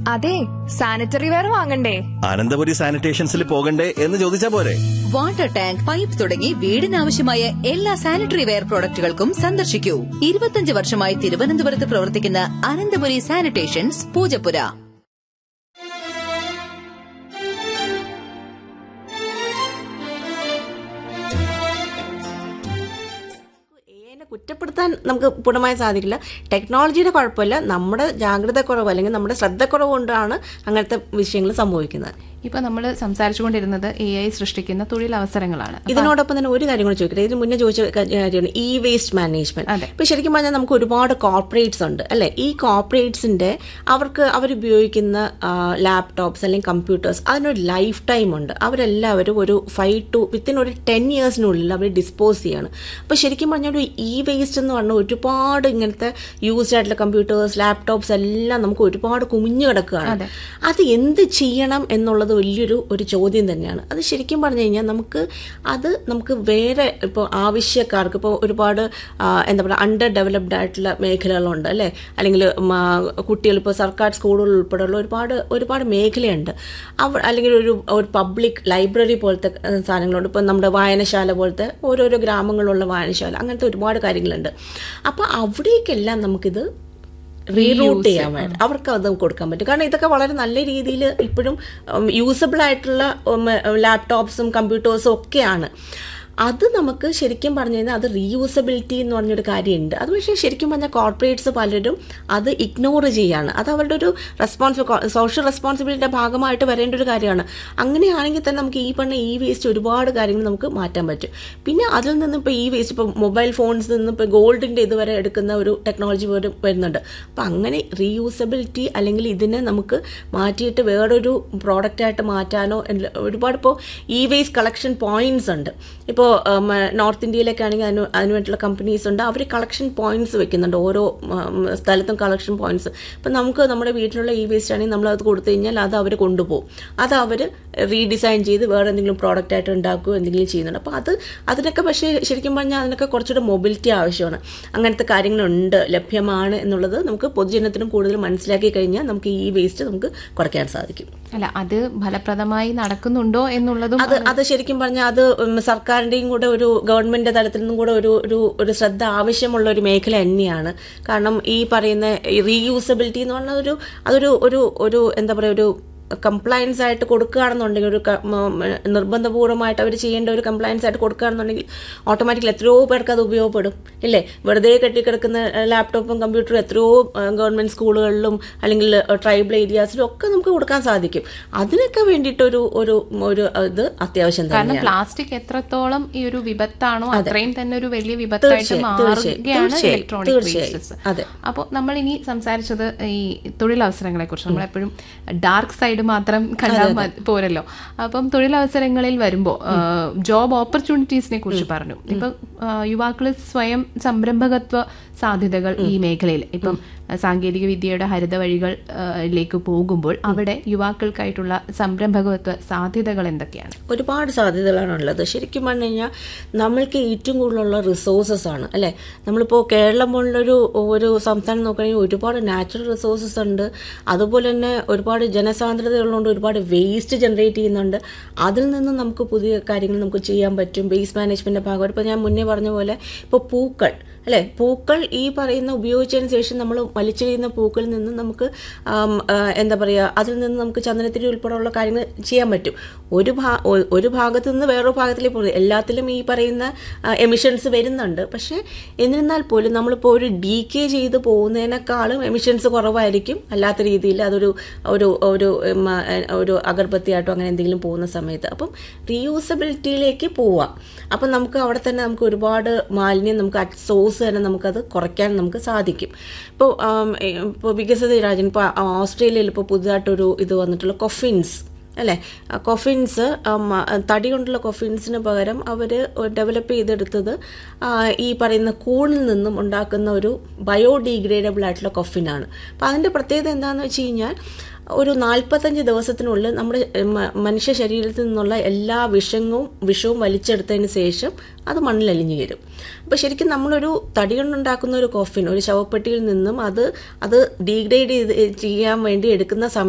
അതെ sanitary ware വാങ്ങണ്ടേ അനന്തപുരി സാനിറ്റേഷൻസിൽ പോകണ്ടേ എന്ന് ചോദിച്ചാ പോരെ വാട്ടർ ടാങ്ക് പൈപ്പ് തുടങ്ങി വീടിനാവശ്യമായ എല്ലാ സാനിറ്ററി വെയർ പ്രോഡക്റ്റുകൾക്കും സന്ദർശിക്കൂ ഇരുപത്തിയഞ്ച് വർഷമായി തിരുവനന്തപുരത്ത് പ്രവർത്തിക്കുന്ന അനന്തപുരി സാനിറ്റേഷൻസ് പൂജപ്പുര എഐനെ കുറ്റപ്പെടുത്താൻ നമുക്ക് പൂർണ്ണമായി സാധിക്കില്ല ടെക്നോളജിയുടെ കുഴപ്പമില്ല നമ്മുടെ ജാഗ്രത കുറവ് അല്ലെങ്കിൽ നമ്മുടെ ശ്രദ്ധക്കുറവ് കൊണ്ടാണ് അങ്ങനത്തെ വിഷയങ്ങൾ സംഭവിക്കുന്നത് ഇപ്പൊ നമ്മൾ സംസാരിച്ചുകൊണ്ടിരുന്നത് എ ഐ സൃഷ്ടിക്കുന്ന തൊഴിലവസരങ്ങളാണ് അപ്പൊ ഇതിനോടൊപ്പം തന്നെ ഒരു കാര്യം കൂടെ ചോദിക്കട്ടെ ഇതിന് മുന്നേ ചോദിച്ച കാര്യമാണ് ഇ വേസ്റ്റ് മാനേജ്മെന്റ് അതെ. ഇപ്പൊ ശരിക്കും പറഞ്ഞാൽ നമുക്ക് ഒരുപാട് കോർപ്പറേറ്റ്സ് ഉണ്ട് അല്ലെ ഈ കോർപ്പറേറ്റ്സിന്റെ അവർക്ക് അവരുപയോഗിക്കുന്ന ലാപ്ടോപ്സ് അല്ലെങ്കിൽ കമ്പ്യൂട്ടേഴ്സ് അതിനൊരു ലൈഫ് ടൈം ഉണ്ട് അവരെല്ലാവരും ഒരു ഫൈവ് ടു വിത്തിൻ ഒരു ടെൻ ഇയേഴ്സിനുള്ളിൽ അവർ ഡിസ്പോസ് ചെയ്യാണ് അപ്പൊ ശരിക്കും പറഞ്ഞാൽ ഒരു ഇ വേസ്റ്റ് എന്ന് പറഞ്ഞാൽ ഒരുപാട് ഇങ്ങനത്തെ യൂസ്ഡ് ആയിട്ടുള്ള കമ്പ്യൂട്ടേഴ്സ് ലാപ്ടോപ്സ് എല്ലാം നമുക്ക് ഒരുപാട് കുമിഞ്ഞു കിടക്കുകയാണ് അത് എന്ത് ചെയ്യണം എന്നുള്ളത് വലിയൊരു ഒരു ചോദ്യം തന്നെയാണ് അത് ശരിക്കും പറഞ്ഞു കഴിഞ്ഞാൽ നമുക്ക് അത് നമുക്ക് വേറെ ഇപ്പോൾ ആവശ്യക്കാർക്ക് ഇപ്പോൾ ഒരുപാട് ആ, എന്താ പറയുക അണ്ടർ ഡെവലപ്ഡ് ആയിട്ടുള്ള മേഖലകളുണ്ട് അല്ലേ അല്ലെങ്കിൽ കുട്ടികൾ ഇപ്പോൾ സർക്കാർ സ്കൂളുകൾ ഉൾപ്പെടെയുള്ള ഒരുപാട് ഒരുപാട് മേഖലയുണ്ട് അവ അല്ലെങ്കിൽ ഒരു ഒരു പബ്ലിക് ലൈബ്രറി പോലത്തെ ഏഹ്, സാധനങ്ങളുണ്ട് ഇപ്പോൾ നമ്മുടെ വായനശാല പോലത്തെ ഓരോരോ ഗ്രാമങ്ങളിലുള്ള വായനശാല അങ്ങനത്തെ ഒരുപാട് കാര്യങ്ങളുണ്ട് അപ്പോൾ അവിടേക്കെല്ലാം നമുക്കിത് റീറൂട്ട് ചെയ്യാൻ വേണ്ടി അവർക്ക് അത് കൊടുക്കാൻ പറ്റും കാരണം ഇതൊക്കെ വളരെ നല്ല രീതിയിൽ ഇപ്പോഴും യൂസബിൾ ആയിട്ടുള്ള ലാപ്ടോപ്സും കമ്പ്യൂട്ടേഴ്സും ഒക്കെയാണ് അത് നമുക്ക് ശരിക്കും പറഞ്ഞു കഴിഞ്ഞാൽ അത് റീയൂസബിലിറ്റി എന്ന് പറഞ്ഞൊരു കാര്യമുണ്ട് അത് പക്ഷേ ശരിക്കും പറഞ്ഞാൽ കോർപ്പറേറ്റ്സ് പലരും അത് ഇഗ്നോർ ചെയ്യാണ് അത് അവരുടെ ഒരു റെസ്പോൺസ് സോഷ്യൽ റെസ്പോൺസിബിലിറ്റിയുടെ ഭാഗമായിട്ട് വരേണ്ട ഒരു കാര്യമാണ് അങ്ങനെയാണെങ്കിൽ തന്നെ നമുക്ക് ഈ പറഞ്ഞ ഈ വേസ്റ്റ് ഒരുപാട് കാര്യങ്ങൾ നമുക്ക് മാറ്റാൻ പറ്റും പിന്നെ അതിൽ നിന്ന് ഇപ്പോൾ ഈ വേസ്റ്റ് ഇപ്പോൾ മൊബൈൽ ഫോൺസിൽ നിന്ന് ഇപ്പോൾ ഗോൾഡിൻ്റെ ഇതുവരെ എടുക്കുന്ന ഒരു ടെക്നോളജി പോലും വരുന്നുണ്ട് അപ്പം അങ്ങനെ റീയൂസബിലിറ്റി അല്ലെങ്കിൽ ഇതിനെ നമുക്ക് മാറ്റിയിട്ട് വേറൊരു പ്രോഡക്റ്റായിട്ട് മാറ്റാനോ എല്ല- ഒരുപാട് ഇപ്പോൾ ഇ വേസ്റ്റ് കളക്ഷൻ പോയിന്റ്സ് ഉണ്ട് ഇപ്പോൾ നോർത്ത് ഇന്ത്യയിലൊക്കെ ആണെങ്കിൽ അതിന് അതിന് വേണ്ടിയിട്ടുള്ള കമ്പനീസ് ഉണ്ട് അവർ കളക്ഷൻ പോയിന്റ്സ് വെക്കുന്നുണ്ട് ഓരോ ഉം, സ്ഥലത്തും കളക്ഷൻ പോയിന്റ്സ് ഇപ്പം നമുക്ക് നമ്മുടെ വീട്ടിലുള്ള ഇ വേസ്റ്റ് ആണെങ്കിൽ നമ്മൾ അത് കൊടുത്തു കഴിഞ്ഞാൽ അത് അവർ കൊണ്ടുപോകും അത് അവർ റീഡിസൈൻ ചെയ്ത് വേറെ എന്തെങ്കിലും പ്രോഡക്റ്റ് ആയിട്ട് ഉണ്ടാക്കുകയോ എന്തെങ്കിലും ചെയ്യുന്നുണ്ട് അപ്പോൾ അത് അതിനൊക്കെ പക്ഷേ ശരിക്കും പറഞ്ഞാൽ അതിനൊക്കെ കുറച്ചുകൂടെ മൊബിലിറ്റി ആവശ്യമാണ് അങ്ങനത്തെ കാര്യങ്ങളുണ്ട് ലഭ്യമാണ് എന്നുള്ളത് നമുക്ക് പൊതുജനത്തിനും കൂടുതൽ മനസ്സിലാക്കി കഴിഞ്ഞാൽ നമുക്ക് ഈ വേസ്റ്റ് നമുക്ക് കുറയ്ക്കാൻ സാധിക്കും അല്ല അത് ഫലപ്രദമായി നടക്കുന്നുണ്ടോ എന്നുള്ളതും അത് അത് ശരിക്കും പറഞ്ഞാൽ അത് ഉം, സർക്കാരിന്റെയും കൂടെ ഒരു ഗവൺമെന്റ് തലത്തിൽ നിന്നും കൂടെ ഒരു ഒരു ഒരു ശ്രദ്ധ ആവശ്യമുള്ള ഒരു മേഖല തന്നെയാണ് കാരണം ഈ പറയുന്ന റീയൂസബിലിറ്റി എന്ന് പറഞ്ഞാൽ ഒരു അതൊരു ഒരു ഒരു എന്താ പറയുക ഒരു കംപ്ലയൻസ് ആയിട്ട് കൊടുക്കുകയാണെന്നുണ്ടെങ്കിൽ ഒരു ക- മ- മ- നിർബന്ധപൂർവ്വമായിട്ട് അവർ ചെയ്യേണ്ട ഒരു കംപ്ലയൻസ് ആയിട്ട് കൊടുക്കുകയാണെന്നുണ്ടെങ്കിൽ ഓട്ടോമാറ്റിക്കലി എത്രയോ പേർക്ക് അത് ഉപയോഗപ്പെടും ഇല്ലേ വെറുതെ കെട്ടിക്കിടക്കുന്ന ലാപ്ടോപ്പും കമ്പ്യൂട്ടറും എത്രയോ ഗവൺമെന്റ് സ്കൂളുകളിലും അല്ലെങ്കിൽ ട്രൈബൽ ഏരിയാസിലും ഒക്കെ നമുക്ക് കൊടുക്കാൻ സാധിക്കും അതിനൊക്കെ വേണ്ടിയിട്ടൊരു ഒരു ഒരു ഇത് അത്യാവശ്യം കാരണം തന്നെയാണ് പ്ലാസ്റ്റിക് എത്രത്തോളം ഈ ഒരു വിപത്താണോ അത്രയും തന്നെ ഒരു വലിയ വിപത്തായിട്ട് തീർച്ചയായും, തീർച്ചയായും, മാറുകയാണ് തീർച്ചയായും, ഇലക്ട്രോണിക് തീർച്ചയായും. വേസ്റ്റസ് അതെ. അപ്പോൾ നമ്മൾ ഇനി സംസാരിച്ചത് ഈ തൊഴിലവസരങ്ങളെ കുറിച്ച് നമ്മളെപ്പോഴും ഡാർക്ക് സൈഡ് മാത്രം കണ്ടാൽ മതി- പോരല്ലോ അപ്പം തൊഴിലവസരങ്ങളിൽ വരുമ്പോൾ ജോബ് ഓപ്പർച്യൂണിറ്റീസിനെ കുറിച്ച് പറഞ്ഞു ഇപ്പം യുവാക്കൾ സ്വയം സംരംഭകത്വ സാധ്യതകൾ ഈ മേഖലയിൽ ഇപ്പം സാങ്കേതിക വിദ്യയുടെ ഹരിത വഴികളിലേക്ക് പോകുമ്പോൾ അവിടെ യുവാക്കൾക്കായിട്ടുള്ള സംരംഭകത്വ സാധ്യതകൾ എന്തൊക്കെയാണ് ഒരുപാട് സാധ്യതകളാണ് ഉള്ളത് ശരിക്കും പറഞ്ഞു കഴിഞ്ഞാൽ നമ്മൾക്ക് ഏറ്റവും കൂടുതലുള്ള റിസോഴ്സസ് ആണ് അല്ലേ നമ്മളിപ്പോൾ കേരളം പോലുള്ളൊരു ഒരു സംസ്ഥാനം നോക്കുകയാണെങ്കിൽ ഒരുപാട് നാച്ചുറൽ റിസോഴ്സസ് ഉണ്ട് അതുപോലെ തന്നെ ഒരുപാട് ജനസാന്ദ്രതകളുണ്ട് ഒരുപാട് വേസ്റ്റ് ജനറേറ്റ് ചെയ്യുന്നുണ്ട് അതിൽ നിന്ന് നമുക്ക് പുതിയ കാര്യങ്ങൾ നമുക്ക് ചെയ്യാൻ പറ്റും വേസ്റ്റ് മാനേജ്മെന്റിന്റെ ഭാഗമായിട്ട് ഇപ്പോൾ ഞാൻ മുന്നേ പറഞ്ഞ പോലെ ഇപ്പോൾ പൂക്കൾ അല്ലേ പൂക്കൾ ഈ പറയുന്ന ഉപയോഗിച്ചതിന് ശേഷം നമ്മൾ വലിച്ചെറിയുന്ന പൂക്കളിൽ നിന്ന് നമുക്ക് ആം, ആ, എന്താ പറയുക അതിൽ നിന്ന് നമുക്ക് ചന്ദനത്തിരി ഉൾപ്പെടെയുള്ള കാര്യങ്ങൾ ചെയ്യാൻ പറ്റും ഒരു ഭാ ഒ- ഒരു ഭാഗത്ത് നിന്ന് വേറൊരു ഭാഗത്തിലേക്ക് പോകുന്നത് എല്ലാത്തിലും ഈ പറയുന്ന എമിഷൻസ് വരുന്നുണ്ട് പക്ഷേ എന്നിരുന്നാൽ പോലും നമ്മളിപ്പോൾ ഒരു ഡി കെ ചെയ്ത് പോകുന്നതിനേക്കാളും എമിഷൻസ് കുറവായിരിക്കും അല്ലാത്ത രീതിയിൽ അതൊരു ഒരു ഒരു ഉം, ആ, ഒരു അഗർബത്തിയായിട്ടോ അങ്ങനെ എന്തെങ്കിലും പോകുന്ന സമയത്ത് അപ്പം റീയൂസബിലിറ്റിയിലേക്ക് പോവാം അപ്പം നമുക്ക് അവിടെ തന്നെ നമുക്ക് ഒരുപാട് മാലിന്യം നമുക്ക് അറ്റ് സോഴ്സ് തന്നെ നമുക്കത് കുറയ്ക്കാൻ നമുക്ക് സാധിക്കും ഇപ്പോൾ ഇപ്പോൾ വികസിത രാജ്യം ഇപ്പോൾ ഓസ്ട്രേലിയയിൽ ഇപ്പോൾ പുതുതായിട്ടൊരു ഇത് വന്നിട്ടുള്ള കൊഫിൻസ് അല്ലേ കൊഫിൻസ് തടി കൊണ്ടുള്ള കൊഫിൻസിന് പകരം അവർ ഡെവലപ്പ് ചെയ്തെടുത്തത് ആ, ഈ പറയുന്ന കൂണിൽ നിന്നും ഉണ്ടാക്കുന്ന ഒരു ബയോഡീഗ്രേഡബിൾ ആയിട്ടുള്ള കൊഫിനാണ് അപ്പം അതിൻ്റെ പ്രത്യേകത എന്താണെന്ന് വെച്ച് കഴിഞ്ഞാൽ ഒരു നാൽപ്പത്തഞ്ച് ദിവസത്തിനുള്ളിൽ നമ്മുടെ മ- മനുഷ്യ ശരീരത്തിൽ നിന്നുള്ള എല്ലാ വിഷവും വിഷവും വലിച്ചെടുത്തതിന് ശേഷം അത് മണ്ണിലലിഞ്ഞു ചേരും അപ്പോൾ ശരിക്കും നമ്മളൊരു തടി കൊണ്ടുണ്ടാക്കുന്ന ഒരു കോഫിൻ ഒരു ശവപ്പെട്ടിയിൽ നിന്നും അത് അത് ഡീഗ്രേഡ് ചെയ്ത് ചെയ്യാൻ വേണ്ടി എടുക്കുന്ന സമയം